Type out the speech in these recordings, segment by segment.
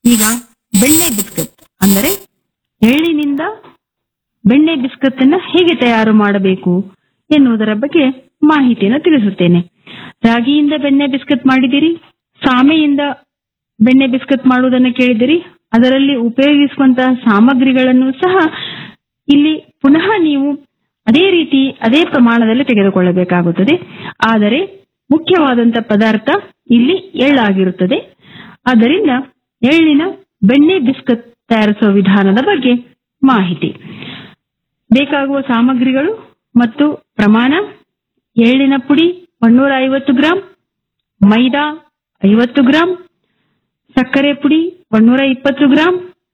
ಈಗ ಬೆಣ್ಣೆ ಬಿಸ್ಕತ್ ಅಂದರೆ ಎಳ್ಳಿನಿಂದ ಬೆಣ್ಣೆ ಬಿಸ್ಕತ್ ಅನ್ನ ಹೇಗೆ ತಯಾರು ಮಾಡಬೇಕು ಎನ್ನುವುದರ ಬಗ್ಗೆ ಮಾಹಿತಿಯನ್ನು ತಿಳಿಸುತ್ತೇನೆ ರಾಗಿಯಿಂದ ಬೆಣ್ಣೆ ಬಿಸ್ಕತ್ ಮಾಡಿದಿರಿ ಸಾಮೆಯಿಂದ ಬೆಣ್ಣೆ ಬಿಸ್ಕತ್ ಮಾಡುವುದನ್ನು ಕೇಳಿದಿರಿ ಅದರಲ್ಲಿ ಉಪಯೋಗಿಸುವಂತಹ ಸಾಮಗ್ರಿಗಳನ್ನು ಸಹ ಇಲ್ಲಿ ಪುನಃ ನೀವು ಅದೇ ರೀತಿ ಅದೇ ಪ್ರಮಾಣದಲ್ಲಿ ತೆಗೆದುಕೊಳ್ಳಬೇಕಾಗುತ್ತದೆ ಆದರೆ ಮುಖ್ಯವಾದಂತ ಪದಾರ್ಥ ಇಲ್ಲಿ ಎಳ್ಳಾಗಿರುತ್ತದೆ ಆದ್ದರಿಂದ ಎಳ್ಳಿನ ಬೆಣ್ಣೆ ಬಿಸ್ಕತ್ ತಯಾರಿಸುವ ವಿಧಾನದ ಬಗ್ಗೆ ಮಾಹಿತಿ ಬೇಕಾಗುವ ಸಾಮಗ್ರಿಗಳು ಮತ್ತು ಪ್ರಮಾಣ ಎಳ್ಳಿನ ಪುಡಿ ಒನ್ನೂರ ಐವತ್ತು ಗ್ರಾಂ ಮೈದಾ ಐವತ್ತು ಗ್ರಾಂ ಸಕ್ಕರೆ ಪುಡಿ ಒನ್ನೂರ ಇಪ್ಪತ್ತು ಗ್ರಾಂ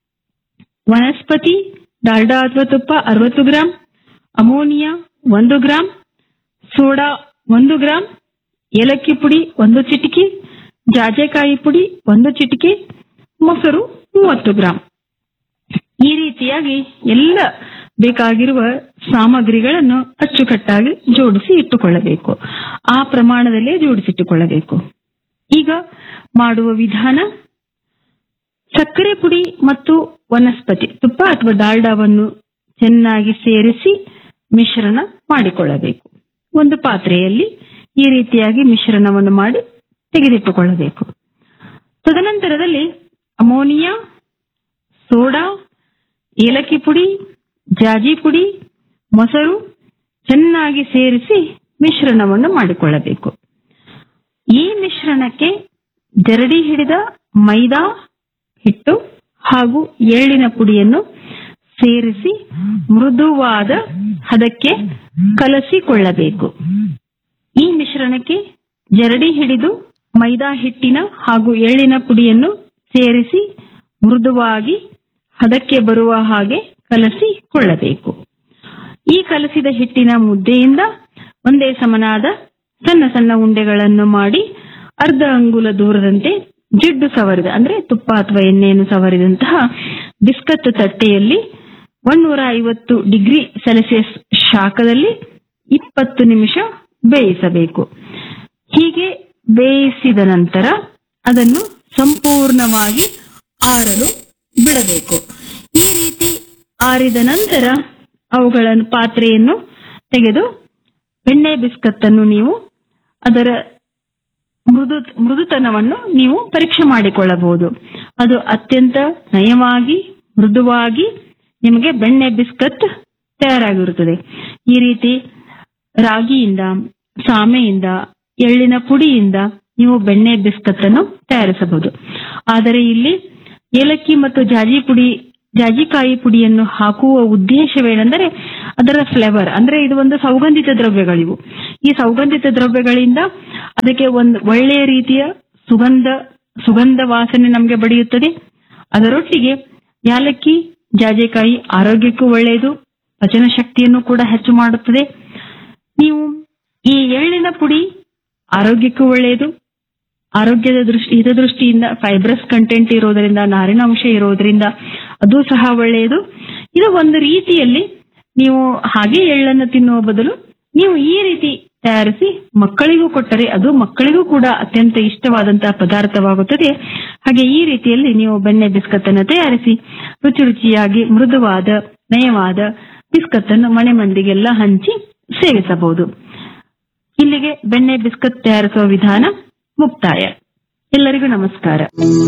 ವನಸ್ಪತಿ ಡಾಲ್ಡಾ ಅಥವಾ ತುಪ್ಪ ಅರವತ್ತು ಗ್ರಾಂ ಅಮೋನಿಯಾ ಒಂದು ಗ್ರಾಂ ಸೋಡಾ ಒಂದು ಗ್ರಾಂ ಏಲಕ್ಕಿ ಪುಡಿ ಒಂದು ಚಿಟಿಕೆ ಜಾಜೆಕಾಯಿ ಪುಡಿ ಒಂದು ಚಿಟಿಕೆ ಮೊಸರು ಮೂವತ್ತು ಗ್ರಾಂ ಈ ರೀತಿಯಾಗಿ ಎಲ್ಲ ಬೇಕಾಗಿರುವ ಸಾಮಗ್ರಿಗಳನ್ನು ಅಚ್ಚುಕಟ್ಟಾಗಿ ಜೋಡಿಸಿ ಇಟ್ಟುಕೊಳ್ಳಬೇಕು ಆ ಪ್ರಮಾಣದಲ್ಲೇ ಜೋಡಿಸಿಟ್ಟುಕೊಳ್ಳಬೇಕು ಈಗ ಮಾಡುವ ವಿಧಾನ ಸಕ್ಕರೆ ಪುಡಿ ಮತ್ತು ವನಸ್ಪತಿ ತುಪ್ಪ ಅಥವಾ ಡಾಲ್ಡಾವನ್ನು ಚೆನ್ನಾಗಿ ಸೇರಿಸಿ ಮಿಶ್ರಣ ಮಾಡಿಕೊಳ್ಳಬೇಕು ಒಂದು ಪಾತ್ರೆಯಲ್ಲಿ ಈ ರೀತಿಯಾಗಿ ಮಿಶ್ರಣವನ್ನು ಮಾಡಿ ತೆಗೆದಿಟ್ಟುಕೊಳ್ಳಬೇಕು ತದನಂತರದಲ್ಲಿ ಅಮೋನಿಯಾ ಸೋಡಾ ಏಲಕ್ಕಿ ಪುಡಿ ಜಾಜಿ ಪುಡಿ ಮೊಸರು ಚೆನ್ನಾಗಿ ಸೇರಿಸಿ ಮಿಶ್ರಣವನ್ನು ಮಾಡಿಕೊಳ್ಳಬೇಕು ಈ ಮಿಶ್ರಣಕ್ಕೆ ಜರಡಿ ಹಿಡಿದ ಮೈದಾ ಹಿಟ್ಟು ಹಾಗೂ ಎಳ್ಳಿನ ಪುಡಿಯನ್ನು ಸೇರಿಸಿ ಮೃದುವಾದ ಹದಕ್ಕೆ ಕಲಸಿಕೊಳ್ಳಬೇಕು ಈ ಮಿಶ್ರಣಕ್ಕೆ ಜರಡಿ ಹಿಡಿದು ಮೈದಾ ಹಿಟ್ಟಿನ ಹಾಗೂ ಎಳ್ಳಿನ ಪುಡಿಯನ್ನು ಸೇರಿಸಿ ಮೃದುವಾಗಿ ಹದಕ್ಕೆ ಬರುವ ಹಾಗೆ ಕಲಸಿಕೊಳ್ಳಬೇಕು ಈ ಕಲಸಿದ ಹಿಟ್ಟಿನ ಮುದ್ದೆಯಿಂದ ಒಂದೇ ಸಮನಾದ ಸಣ್ಣ ಸಣ್ಣ ಉಂಡೆಗಳನ್ನು ಮಾಡಿ ಅರ್ಧ ಅಂಗುಲ ದೂರದಂತೆ ಜಿಡ್ಡು ಸವರಿದ ಅಂದ್ರೆ ತುಪ್ಪ ಅಥವಾ ಎಣ್ಣೆಯನ್ನು ಸವರಿದಂತಹ ಬಿಸ್ಕತ್ ತಟ್ಟೆಯಲ್ಲಿ ಒನ್ನೂರ ಐವತ್ತು ಡಿಗ್ರಿ ಸೆಲ್ಸಿಯಸ್ ಶಾಖದಲ್ಲಿ ಇಪ್ಪತ್ತು ನಿಮಿಷ ಬೇಯಿಸಬೇಕು ಹೀಗೆ ಬೇಯಿಸಿದ ನಂತರ ಅದನ್ನು ಸಂಪೂರ್ಣವಾಗಿ ಆರಲು ಬಿಡಬೇಕು ಈ ರೀತಿ ಆರಿದ ನಂತರ ಅವುಗಳನ್ನು ಪಾತ್ರೆಯನ್ನು ತೆಗೆದು ಬೆಣ್ಣೆ ಬಿಸ್ಕತ್ ಅನ್ನು ನೀವು ಅದರ ಮೃದು ಮೃದುತನವನ್ನು ನೀವು ಪರೀಕ್ಷೆ ಮಾಡಿಕೊಳ್ಳಬಹುದು ಅದು ಅತ್ಯಂತ ನಯವಾಗಿ ಮೃದುವಾಗಿ ನಿಮಗೆ ಬೆಣ್ಣೆ ಬಿಸ್ಕತ್ ತಯಾರಾಗಿರುತ್ತದೆ ಈ ರೀತಿ ರಾಗಿಯಿಂದ ಸಾಮೆಯಿಂದ ಎಳ್ಳಿನ ಪುಡಿಯಿಂದ ನೀವು ಬೆಣ್ಣೆ ಬಿಸ್ಕತ್ ಅನ್ನು ತಯಾರಿಸಬಹುದು ಆದರೆ ಇಲ್ಲಿ ಏಲಕ್ಕಿ ಮತ್ತು ಜಾಜಿ ಪುಡಿ ಜಾಜಿಕಾಯಿ ಪುಡಿಯನ್ನು ಹಾಕುವ ಉದ್ದೇಶವೇನೆಂದರೆ ಅದರ ಫ್ಲೇವರ್ ಅಂದ್ರೆ ಇದು ಒಂದು ಸೌಗಂಧಿತ ದ್ರವ್ಯಗಳಿವು ಈ ಸೌಗಂಧಿತ ದ್ರವ್ಯಗಳಿಂದ ಅದಕ್ಕೆ ಒಂದು ಒಳ್ಳೆಯ ರೀತಿಯ ಸುಗಂಧ ಸುಗಂಧ ವಾಸನೆ ನಮಗೆ ಬಡಿಯುತ್ತದೆ ಅದರೊಟ್ಟಿಗೆ ಯಾಲಕ್ಕಿ ಜಾಜೆಕಾಯಿ ಆರೋಗ್ಯಕ್ಕೂ ಒಳ್ಳೆಯದು ಪಚನ ಶಕ್ತಿಯನ್ನು ಕೂಡ ಹೆಚ್ಚು ಮಾಡುತ್ತದೆ ನೀವು ಈ ಎಳ್ಳಿನ ಪುಡಿ ಆರೋಗ್ಯಕ್ಕೂ ಒಳ್ಳೆಯದು ಆರೋಗ್ಯದ ದೃಷ್ಟಿ ಹಿತದೃಷ್ಟಿಯಿಂದ ಫೈಬ್ರಸ್ ಕಂಟೆಂಟ್ ಇರೋದರಿಂದ ನಾರಿನಾಂಶ ಇರೋದ್ರಿಂದ ಅದು ಸಹ ಒಳ್ಳೆಯದು ಇದು ಒಂದು ರೀತಿಯಲ್ಲಿ ನೀವು ಹಾಗೆ ಎಳ್ಳನ್ನು ತಿನ್ನುವ ಬದಲು ನೀವು ಈ ರೀತಿ ತಯಾರಿಸಿ ಮಕ್ಕಳಿಗೂ ಕೊಟ್ಟರೆ ಅದು ಮಕ್ಕಳಿಗೂ ಕೂಡ ಅತ್ಯಂತ ಇಷ್ಟವಾದಂತಹ ಪದಾರ್ಥವಾಗುತ್ತದೆ ಹಾಗೆ ಈ ರೀತಿಯಲ್ಲಿ ನೀವು ಬೆಣ್ಣೆ ಬಿಸ್ಕತ್ ಅನ್ನು ತಯಾರಿಸಿ ರುಚಿ ರುಚಿಯಾಗಿ ಮೃದುವಾದ ನಯವಾದ ಬಿಸ್ಕತ್ ಅನ್ನು ಮನೆ ಮಂದಿಗೆಲ್ಲ ಹಂಚಿ ಸೇವಿಸಬಹುದು ಇಲ್ಲಿಗೆ ಬೆಣ್ಣೆ ಬಿಸ್ಕತ್ ತಯಾರಿಸುವ ವಿಧಾನ ಮುಕ್ತಾಯ ಎಲ್ಲರಿಗೂ ನಮಸ್ಕಾರ